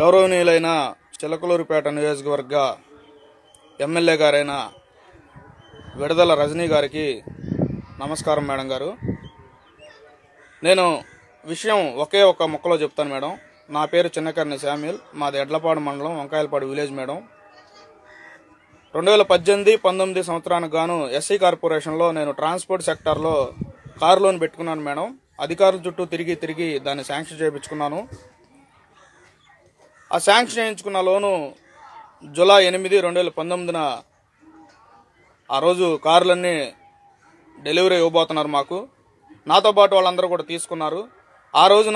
గౌరవనీయులైన చిలకలూరుపేట నియోజకవర్గ ఎమ్మెల్యే గారైన విడదల రజనీ గారికి నమస్కారం మేడం గారు నేను విషయం ఒకే ఒక ముక్కలో చెప్తాను మేడం నా పేరు చిన్నకర్ణి శామ్యుల్ మాది ఎడ్లపాడు మండలం వంకాయలపాడు విలేజ్ మేడం రెండు వేల పద్దెనిమిది పంతొమ్మిది సంవత్సరానికి గాను ఎస్సీ కార్పొరేషన్లో నేను ట్రాన్స్పోర్ట్ సెక్టార్లో కారు లోన్ పెట్టుకున్నాను మేడం అధికారుల చుట్టూ తిరిగి తిరిగి దాన్ని శాంక్షన్ చేయించుకున్నాను ఆ శాంక్షన్ చేయించుకున్న లోను జూలై ఎనిమిది రెండు వేల పంతొమ్మిదిన ఆ రోజు కార్లన్నీ డెలివరీ ఇవ్వబోతున్నారు మాకు నాతో పాటు వాళ్ళందరూ కూడా తీసుకున్నారు ఆ రోజున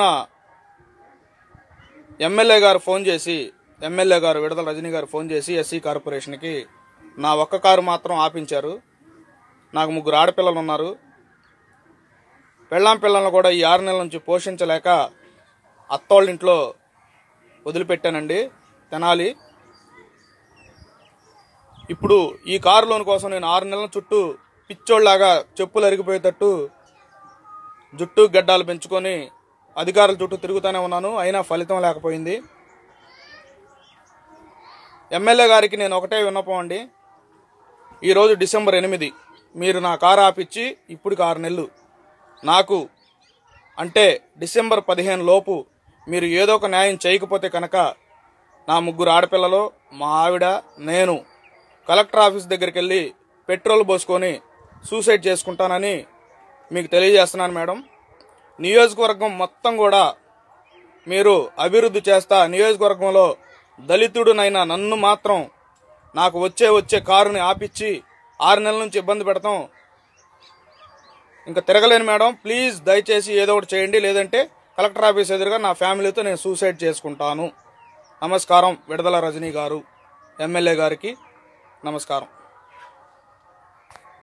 ఎమ్మెల్యే గారు ఫోన్ చేసి ఎమ్మెల్యే గారు విడదల రజనీ గారు ఫోన్ చేసి ఎస్సీ కార్పొరేషన్కి నా ఒక్క కారు మాత్రం ఆపించారు నాకు ముగ్గురు ఆడపిల్లలు ఉన్నారు పెళ్ళాం పిల్లలను కూడా ఈ ఆరు నెలల నుంచి పోషించలేక అత్తోళ్ళ ఇంట్లో వదిలిపెట్టానండి తెనాలి ఇప్పుడు ఈ కారు లోన్ కోసం నేను ఆరు నెలల చుట్టూ పిచ్చోళ్ళలాగా చెప్పులు అరిగిపోయేటట్టు జుట్టు గడ్డాలు పెంచుకొని అధికారుల చుట్టూ తిరుగుతూనే ఉన్నాను అయినా ఫలితం లేకపోయింది ఎమ్మెల్యే గారికి నేను ఒకటే విన్నపం అండి ఈరోజు డిసెంబర్ ఎనిమిది మీరు నా కారు ఆపిచ్చి ఇప్పటికి ఆరు నెలలు నాకు అంటే డిసెంబర్ పదిహేను లోపు మీరు ఏదో ఒక న్యాయం చేయకపోతే కనుక నా ముగ్గురు ఆడపిల్లలు మా ఆవిడ నేను కలెక్టర్ ఆఫీస్ దగ్గరికి వెళ్ళి పెట్రోల్ పోసుకొని సూసైడ్ చేసుకుంటానని మీకు తెలియజేస్తున్నాను మేడం నియోజకవర్గం మొత్తం కూడా మీరు అభివృద్ధి చేస్తా నియోజకవర్గంలో దళితుడునైనా నన్ను మాత్రం నాకు వచ్చే వచ్చే కారుని ఆపిచ్చి ఆరు నెలల నుంచి ఇబ్బంది పెడతాం ఇంకా తిరగలేను మేడం ప్లీజ్ దయచేసి ఏదో ఒకటి చేయండి లేదంటే కలెక్టర్ ఆఫీస్ ఎదురుగా నా ఫ్యామిలీతో నేను సూసైడ్ చేసుకుంటాను నమస్కారం విడదల రజనీ గారు ఎమ్మెల్యే గారికి నమస్కారం